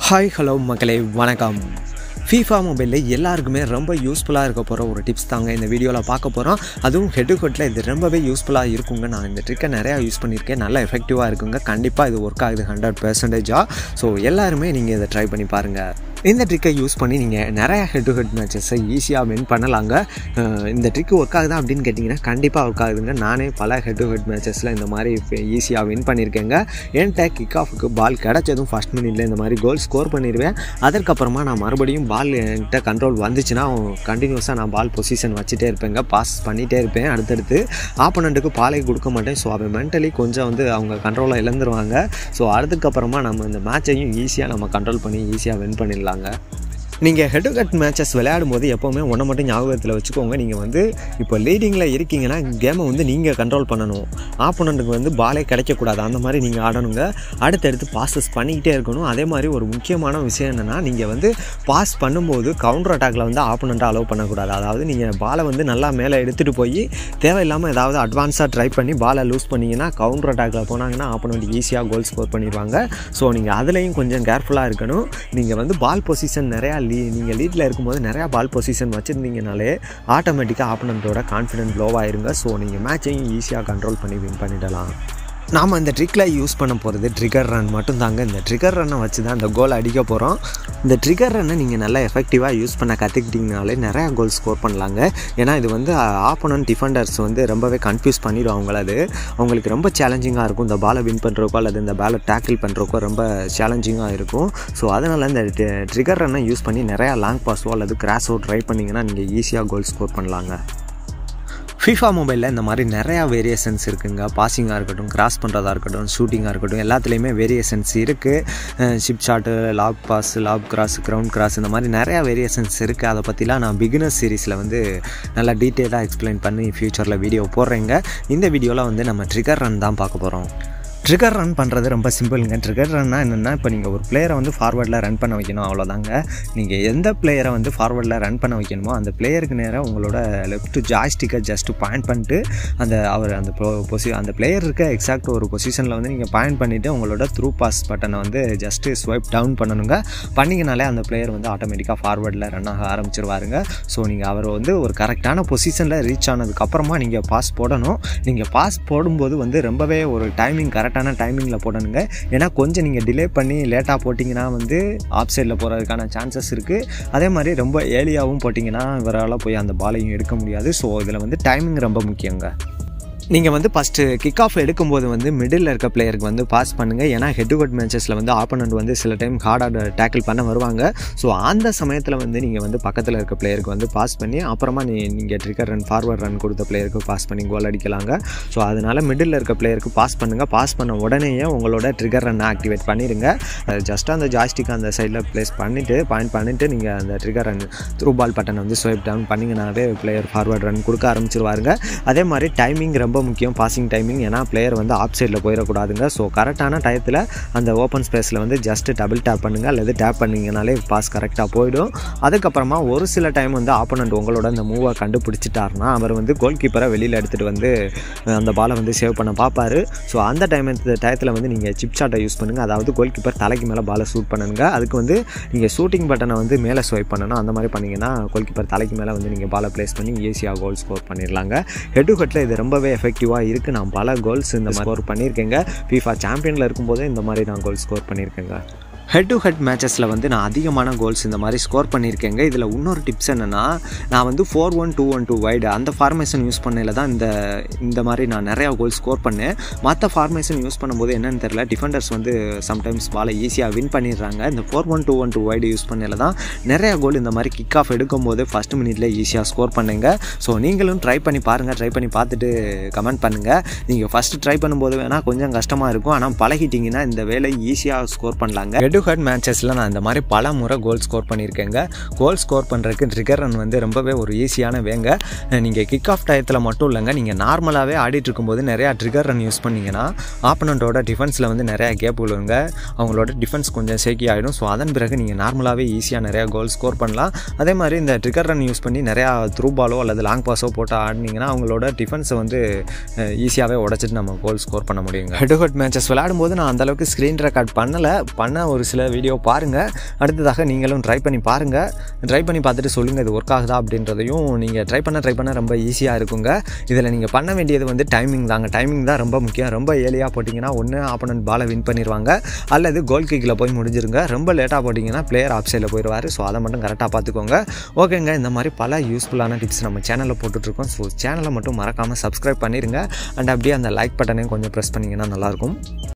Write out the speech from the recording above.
hi hello மக்களே வணக்கம் FIFA மொபைலில் எல்லாருக்குமே ரொம்ப யூஸ்ஃபுல்லாக இருக்க போகிற ஒரு டிப்ஸ் தாங்க இந்த வீடியோவில் பார்க்க போகிறோம் அதுவும் ஹெட் ஹெட்டில் இது ரொம்பவே யூஸ்ஃபுல்லாக இருக்குங்க நான் இந்த ட்ரிக்கை நிறையா யூஸ் பண்ணியிருக்கேன் நல்லா எஃபெக்டிவாக இருக்குங்க கண்டிப்பாக இது ஒர்க் ஆகுது ஹண்ட்ரட் பெர்சன்டேஜாக ஸோ எல்லாருமே நீங்கள் இதை ட்ரை பண்ணி பாருங்கள் இந்த ட்ரிக்கை யூஸ் பண்ணி நீங்கள் நிறையா ஹெட் டு ஹெட் மேட்சஸை ஈஸியாக வின் பண்ணலாங்க அஹ் இந்த ட்ரிக்கு ஒர்க் ஆகுதா அப்படின்னு கேட்டிங்கன்னா கண்டிப்பாக ஒர்க் ஆகுதுங்க நானே பல ஹெட் டு ஹெட் மேட்சஸில் இந்த மாதிரி ஈஸியாக வின் பண்ணியிருக்கேங்க என்கிட்ட கிக் ஆஃபுக்கு பால் கிடச்சதும் ஃபஸ்ட் மினிட்ல இந்த மாதிரி கோல் ஸ்கோர் பண்ணிடுவேன் அதற்கப்புறமா நான் மறுபடியும் பால் என்கிட்ட கண்ட்ரோல் வந்துச்சுன்னா கண்டினியூஸாக நான் பால் பொசிஷன் வச்சுட்டே இருப்பேங்க பாஸ் பண்ணிகிட்டே இருப்பேன் அடுத்தடுத்து ஆப்போனண்ட்டுக்கு பாலை கொடுக்க மாட்டேன் ஸோ அவன் மென்டலி கொஞ்சம் வந்து அவங்க கண்ட்ரோலை இழந்துருவாங்க ஸோ அதுக்கப்புறமா நம்ம இந்த மேட்சையும் ஈஸியாக நம்ம கண்ட்ரோல் பண்ணி ஈஸியாக வின் பண்ணிடலாங்க நீங்கள் ஹெட் டு ஹெட் மேட்சஸ் விளையாடும் போது எப்போவுமே ஒன்றை மட்டும் ஞாபகத்தில் வச்சுக்கோங்க நீங்கள் வந்து இப்போ லீடிங்கில் இருக்கீங்கன்னா கேமை வந்து நீங்கள் கண்ட்ரோல் பண்ணணும் ஆப்போனண்ட்டுக்கு வந்து பாலே கிடைக்கக்கூடாது அந்த மாதிரி நீங்கள் ஆடணுங்க அடுத்தடுத்து பாசஸ் பண்ணிக்கிட்டே இருக்கணும் அதே மாதிரி ஒரு முக்கியமான விஷயம் என்னென்னா நீங்கள் வந்து பாஸ் பண்ணும்போது கவுண்டர் அட்டாக்ல வந்து ஆப்போனண்ட்டை அலோவ் பண்ணக்கூடாது அதாவது நீங்கள் பாலை வந்து நல்லா மேலே எடுத்துகிட்டு போய் தேவையில்லாமல் ஏதாவது அட்வான்ஸாக ட்ரை பண்ணி பாலை லூஸ் பண்ணிங்கன்னா கவுண்டர் அட்டாக்ல போனாங்கன்னா ஆப்போனண்ட் ஈஸியாக கோல் ஸ்கோர் பண்ணிடுவாங்க ஸோ நீங்கள் அதுலேயும் கொஞ்சம் கேர்ஃபுல்லாக இருக்கணும் நீங்கள் வந்து பால் பொசிஷன் நிறையா லீ நீங்கள் லீட்டில் இருக்கும்போது நிறையா பால் பொசிஷன் வச்சுருந்தீங்கனாலே ஆட்டோமேட்டிக்காக ஆப்போனண்ட்டோட கான்ஃபிடென்ட் லோ ஆயிருங்க ஸோ நீங்கள் மேட்சையும் ஈஸியாக கண்ட்ரோல் பண்ணி வின் பண்ணிடலாம் நாம் இந்த ட்ரிக்கில் யூஸ் பண்ண போகிறது ட்ரிகர் ரன் மட்டும்தாங்க இந்த ட்ரிகர் ரன்னை வச்சு தான் இந்த கோல் அடிக்க போகிறோம் இந்த ட்ரிகர் ரன்னை நீங்கள் நல்லா எஃபெக்டிவாக யூஸ் பண்ண கற்றுக்கிட்டிங்கனாலே நிறையா கோல் ஸ்கோர் பண்ணலாங்க ஏன்னா இது வந்து ஆப்போனன்ட் டிஃபெண்டர்ஸ் வந்து ரொம்பவே கன்ஃபியூஸ் பண்ணிடும் அவங்கள அது அவங்களுக்கு ரொம்ப சேலஞ்சிங்காக இருக்கும் இந்த பாலை வின் பண்ணுறக்கோ அல்லது இந்த பாலை டேக்கிள் பண்ணுறக்கோ ரொம்ப சேலஞ்சிங்காக இருக்கும் ஸோ அதனால் இந்த ட்ரிகர் ரன்னை யூஸ் பண்ணி நிறையா லாங் பாஸோ அல்லது கிராஸோ ட்ரை பண்ணிங்கன்னா நீங்கள் ஈஸியாக கோல் ஸ்கோர் பண்ணலாங்க ஃபீஃபா மொபைலில் இந்த மாதிரி நிறையா வேரியேஷன்ஸ் இருக்குங்க பாசிங்காக இருக்கட்டும் கிராஸ் பண்ணுறதா இருக்கட்டும் ஷூட்டிங்காக இருக்கட்டும் எல்லாத்துலேயுமே வேரியேஷன்ஸ் இருக்குது chip shot lob pass lob cross ground cross இந்த மாதிரி நிறையா வேரியேஷன்ஸ் இருக்குது அதை பற்றிலாம் நான் பிகினர்ஸ் சீரீஸில் வந்து நல்லா டீட்டெயிலாக எக்ஸ்பிளைன் பண்ணி ஃப்யூச்சரில் வீடியோ போடுறேங்க இந்த வீடியோவில் வந்து நம்ம ட்ரிகர் ரன் தான் பார்க்க போகிறோம் ட்ரிகர் ரன் பண்ணுறது ரொம்ப சிம்பிளுங்க ட்ரிகர் ரன்னா என்னென்னா இப்போ நீங்கள் ஒரு பிளேயரை வந்து ஃபார்வர்டில் ரன் பண்ண வைக்கணும் அவ்வளோதாங்க நீங்கள் எந்த பிளேயரை வந்து ஃபார்வர்டில் ரன் பண்ண வைக்கணுமோ அந்த பிளேயருக்கு நேராக உங்களோட லெஃப்ட் ஜாய்ஸ்டிக்கை ஜஸ்ட் பாயிண்ட் பண்ணிட்டு அந்த அவர் அந்த பொசி அந்த பிளேயர் இருக்க எக்ஸாக்ட் ஒரு பொசிஷனில் வந்து நீங்கள் பாயிண்ட் பண்ணிவிட்டு உங்களோட த்ரூ பாஸ் பட்டனை வந்து ஜஸ்ட்டு ஸ்வைப் டவுன் பண்ணணுங்க பண்ணிங்கனாலே அந்த பிளேயர் வந்து ஆட்டோமேட்டிக்காக ஃபார்வர்டில் ரன் ஆக ஆரம்பிச்சிருவாருங்க ஸோ நீங்கள் அவர் வந்து ஒரு கரெக்டான பொசிஷனில் ரீச் ஆனதுக்கப்புறமா நீங்கள் பாஸ் போடணும் நீங்கள் பாஸ் போடும்போது வந்து ரொம்பவே ஒரு டைமிங் கரெக்டான டைமிங்கில் போடணுங்க ஏன்னா கொஞ்சம் நீங்கள் டிலே பண்ணி லேட்டாக போட்டிங்கன்னா வந்து ஆப் சைடில் போகிறதுக்கான சான்சஸ் இருக்குது அதே மாதிரி ரொம்ப ஏலியாகவும் போட்டிங்கன்னா இவரால் போய் அந்த பாலையும் எடுக்க முடியாது ஸோ இதில் வந்து டைமிங் ரொம்ப முக்கியங்க நீங்கள் வந்து ஃபஸ்ட்டு கிக் ஆஃப் எடுக்கும்போது வந்து மிடில் இருக்க பிளேயருக்கு வந்து பாஸ் பண்ணுங்கள் ஏன்னா ஹெட் டு ஹெட் மேட்சஸில் வந்து ஆப்போனண்ட் வந்து சில டைம் ஹார்டாக டேக்கிள் பண்ண வருவாங்க ஸோ அந்த சமயத்தில் வந்து நீங்கள் வந்து பக்கத்தில் இருக்க பிளேயருக்கு வந்து பாஸ் பண்ணி அப்புறமா நீ நீங்கள் ட்ரிக்கர் ரன் ஃபார்வர்ட் ரன் கொடுத்த பிளேயருக்கு பாஸ் பண்ணி கோல் அடிக்கலாங்க ஸோ அதனால் மிடில் இருக்க பிளேயருக்கு பாஸ் பண்ணுங்கள் பாஸ் பண்ண உடனேயே உங்களோட ட்ரிகர் ரன்னை ஆக்டிவேட் பண்ணிடுங்க ஜஸ்ட் அந்த ஜாய்ஸ்டிக் அந்த சைடில் ப்ளேஸ் பண்ணிவிட்டு பாயிண்ட் பண்ணிவிட்டு நீங்கள் அந்த ட்ரிகர் ரன் த்ரூ பால் பட்டனை வந்து ஸ்வைப் டவுன் பண்ணிங்கனாவே பிளேயர் ஃபார்வர்ட் ரன் கொடுக்க ஆரம்பிச்சிருவாருங்க அதே மாதிரி டைமிங் ரொம்ப முக்கியம் பாசிங் டைமிங் ஏன்னா பிளேயர் வந்து ஆப் சைடில் போயிடக்கூடாதுங்க ஸோ கரெக்டான டயத்தில் அந்த ஓப்பன் ஸ்பேஸில் வந்து ஜஸ்ட்டு டபுள் டேப் பண்ணுங்கள் அல்லது டேப் பண்ணிங்கனாலே பாஸ் கரெக்டாக போயிடும் அதுக்கப்புறமா ஒரு சில டைம் வந்து ஆப்போனண்ட் உங்களோட அந்த மூவை கண்டுபிடிச்சிட்டாருனா அவர் வந்து கோல் கீப்பரை வெளியில் எடுத்துகிட்டு வந்து அந்த பாலை வந்து சேவ் பண்ண பார்ப்பாரு ஸோ அந்த டைம் டயத்தில் வந்து நீங்கள் சிப் ஷாட்டை யூஸ் பண்ணுங்கள் அதாவது கோல் கீப்பர் தலைக்கு மேலே பாலை ஷூட் பண்ணுங்க அதுக்கு வந்து நீங்கள் ஷூட்டிங் பட்டனை வந்து மேலே ஸ்வைப் பண்ணணும் அந்த மாதிரி பண்ணிங்கன்னா கோல் கீப்பர் தலைக்கு மேலே வந்து நீங்கள் பாலை ப்ளேஸ் பண்ணி ஈஸியாக கோல் ஸ்கோர் பண்ணிடலாங்க ஹெட் டு ஹெட்டில் இது ரொம்பவே எஃபெக்டிவாக இருக்குது நான் பல கோல்ஸ் இந்த மாதிரி ஸ்கோர் பண்ணியிருக்கேங்க ஃபீஃபா சாம்பியனில் இருக்கும்போதே இந்த மாதிரி நான் கோல் ஸ்கோர் பண்ணியிருக்கேங்க ஹெட் டு ஹெட் மேட்சஸில் வந்து நான் அதிகமான கோல்ஸ் இந்த மாதிரி ஸ்கோர் பண்ணியிருக்கேங்க இதில் இன்னொரு டிப்ஸ் என்னென்னா நான் வந்து four one two one two wide அந்த ஃபார்மேஷன் யூஸ் பண்ணையில் தான் இந்த இந்த மாதிரி நான் நிறையா கோல் ஸ்கோர் பண்ணேன் மற்ற ஃபார்மேஷன் யூஸ் பண்ணும்போது என்னென்னு தெரில டிஃபெண்டர்ஸ் வந்து சம்டைம்ஸ் பாலை ஈஸியாக வின் பண்ணிடுறாங்க இந்த four one two one two wide use பண்ணையில் தான் நிறையா கோல் இந்த மாதிரி கிக் ஆஃப் எடுக்கும்போது ஃபஸ்ட் மினிட்ல ஈஸியாக ஸ்கோர் பண்ணுங்க ஸோ நீங்களும் ட்ரை பண்ணி பாருங்கள் ட்ரை பண்ணி பார்த்துட்டு கமெண்ட் பண்ணுங்கள் நீங்கள் ஃபஸ்ட்டு ட்ரை பண்ணும்போது வேணால் கொஞ்சம் கஷ்டமாக இருக்கும் ஆனால் பழகிட்டிங்கன்னா இந்த வேலை ஈஸியாக ஸ்கோர் பண்ணலாங்க ஹெட் டு ஹெட் மேட்சஸில் நான் இந்த மாதிரி பல முறை கோல் ஸ்கோர் பண்ணியிருக்கேங்க கோல் ஸ்கோர் பண்ணுறதுக்கு ட்ரிகர் ரன் வந்து ரொம்பவே ஒரு ஈஸியான வேங்க நீங்கள் கிக் ஆஃப் டயத்தில் மட்டும் இல்லைங்க நீங்கள் நார்மலாகவே ஆடிட்டு இருக்கும்போது நிறையா ட்ரிகர் ரன் யூஸ் பண்ணிங்கன்னா ஆப்பனண்ட்டோட டிஃபென்ஸில் வந்து நிறையா கேப் விழுங்க அவங்களோட டிஃபென்ஸ் கொஞ்சம் சேக்கி ஆகிடும் ஸோ அதன் பிறகு நீங்கள் நார்மலாகவே ஈஸியாக நிறையா கோல் ஸ்கோர் பண்ணலாம் அதே மாதிரி இந்த ட்ரிகர் ரன் யூஸ் பண்ணி நிறையா த்ரூ பாலோ அல்லது லாங் பாஸோ போட்டு ஆடினீங்கன்னா அவங்களோட டிஃபென்ஸை வந்து ஈஸியாகவே உடச்சிட்டு நம்ம கோல் ஸ்கோர் பண்ண முடியுங்க ஹெட் ஹெட் மேட்சஸ் விளையாடும்போது நான் அந்தளவுக்கு ஸ்க்ரீன் ரெக்கார்ட் பண்ணலை பண்ண ஒரு வீடியோஸில் வீடியோ பாருங்கள் அடுத்ததாக நீங்களும் ட்ரை பண்ணி பாருங்கள் ட்ரை பண்ணி பார்த்துட்டு சொல்லுங்கள் இது ஒர்க் ஆகுதா அப்படின்றதையும் நீங்கள் ட்ரை பண்ண ட்ரை பண்ண ரொம்ப ஈஸியாக இருக்குங்க இதில் நீங்கள் பண்ண வேண்டியது வந்து டைமிங் தாங்க டைமிங் தான் ரொம்ப முக்கியம் ரொம்ப ஏலியாக போட்டிங்கன்னா ஒன்று ஆப்போனன்ட் பாலை வின் பண்ணிடுவாங்க அல்லது கோல் கிக்கில் போய் முடிஞ்சிருங்க ரொம்ப லேட்டாக போட்டிங்கன்னா பிளேயர் ஆப் சைடில் போயிடுவார் ஸோ அதை மட்டும் கரெக்டாக பார்த்துக்கோங்க ஓகேங்க இந்த மாதிரி பல யூஸ்ஃபுல்லான டிப்ஸ் நம்ம சேனலில் போட்டுட்ருக்கோம் ஸோ சேனலை மட்டும் மறக்காமல் சப்ஸ்கிரைப் பண்ணிடுங்க அண்ட் அப்படியே அந்த லைக் பட்டனையும் கொஞ்சம் ப்ரெஸ் பண்ணிங்கன்னா நல்லாயிருக்கும்